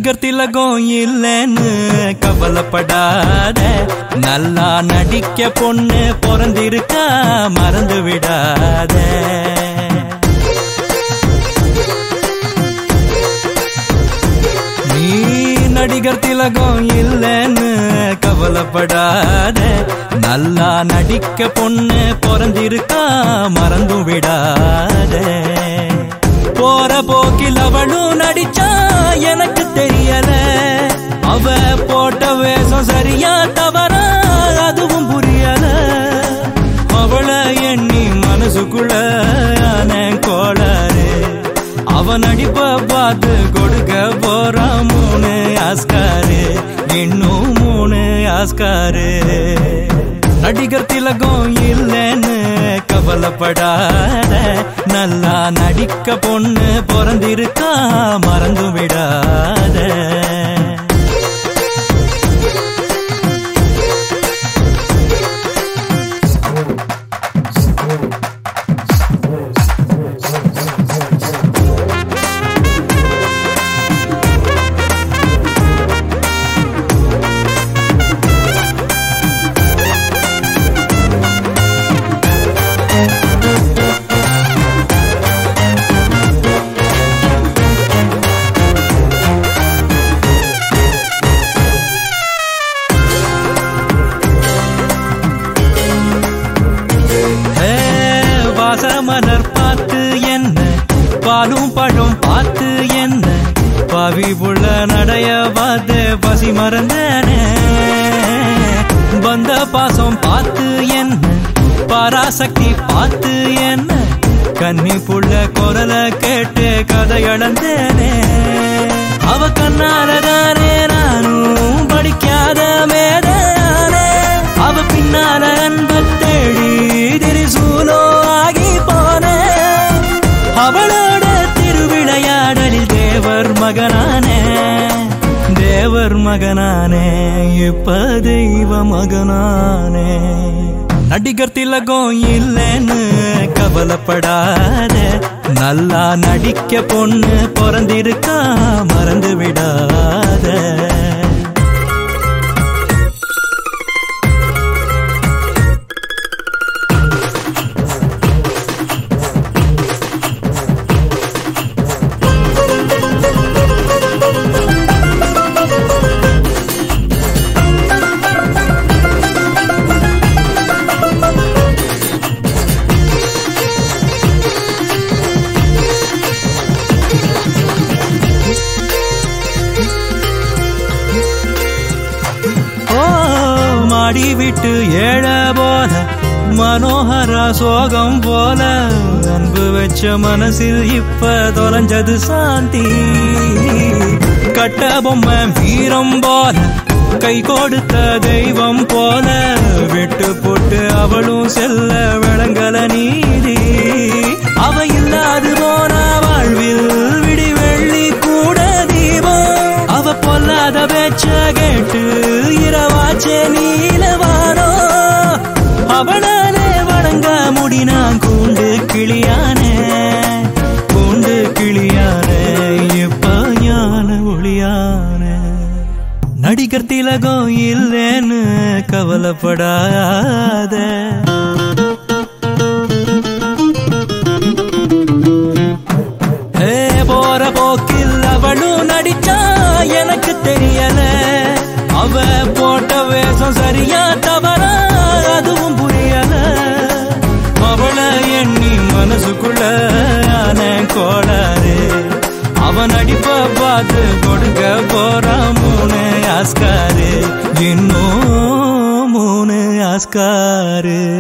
நடிகர் திலகம் இல்லைன்னு கவலைப்படாத நல்லா நடிக்க பொண்ணு பிறந்திருக்கா மறந்து விடாத நீ நடிகர் திலகம் இல்லைன்னு கவலைப்படாத நல்லா நடிக்க பொண்ணு பிறந்திருக்கா மறந்தும் விடாத போற போக்கில் அவளும் நடிச்சா எனக்கு தெரியல அவ போட்ட வேஷம் சரியா தவறா அதுவும் புரியல அவளை எண்ணி மனசுக்குள்ள ஆன கோளாறு அவன் நடிப்ப பார்த்து கொடுக்க போறான் மூணு ஆஸ்காரு இன்னும் மூணு ஆஸ்காரு நடிகர் திலகம் இல்லைன்னு கவலைப்படாத நல்லா நடிக்க பொண்ணு பிறந்திருக்கா மறந்து விடாத ஏ, வாசமலர் பார்த்து என்ன பாலும் பழம் பார்த்து என்ன பவி புள்ள நடைய பார்த்து பசி மறந்தனே வந்த பாசம் பார்த்து என்ன பராசக்தி பார்த்து என்ன கன்னி புள்ள குரல கேட்டு கதை இழந்தேனே அவ கண்ணாலதானே நானும் படிக்காத மேதானே அவ பின்னால அன்ப தேடி திரிசூலோ ஆகி போனேன் அவளோட திருவிளையாடலில் தேவர் மகனானே தேவர் மகனானே இப்ப தெய்வ மகனானே நடிகர் திலகம் இல்லைன்னு கவலைப்படாத நல்லா நடிக்க பொண்ணு பிறந்திருக்கா மறந்து விடாத ஓ மாடி விட்டு ஏழ போல மனோகர சோகம் போல அன்பு வச்ச மனசில் இப்ப தொலைஞ்சது சாந்தி கட்ட பொம்மை வீரம் போல கை கொடுத்த தெய்வம் போல விட்டு போட்டு அவளும் செல்ல விளங்கல நீதி அவ இல்லாது போன வாழ்வில் விடி வெள்ளி கூட தீபம் அவ பொல்லாத பேச்ச கேட்டு இரவாச்சே நீலவானோ அவனாலே வணங்க முடினான் கூண்டு கிளியானே கூண்டு கிளியானே இப்ப ஞான ஒளியானே நடிகர் திலகம் இல்லைன்னு கவலைப்படாத ஏ போற போக்கில் அவளும் நடிச்சா எனக்கு தெரியல அவ போட்ட வேஷம் சரியா தவறா அதுவும் புரியல அவளை எண்ணி மனசுக்குள்ள ஆன கோளாறு அவன் நடிப்ப பார்த்து கொடுக்க போறான் மூணு ஆஸ்காரு இன்னும் மூணு ஆஸ்காரு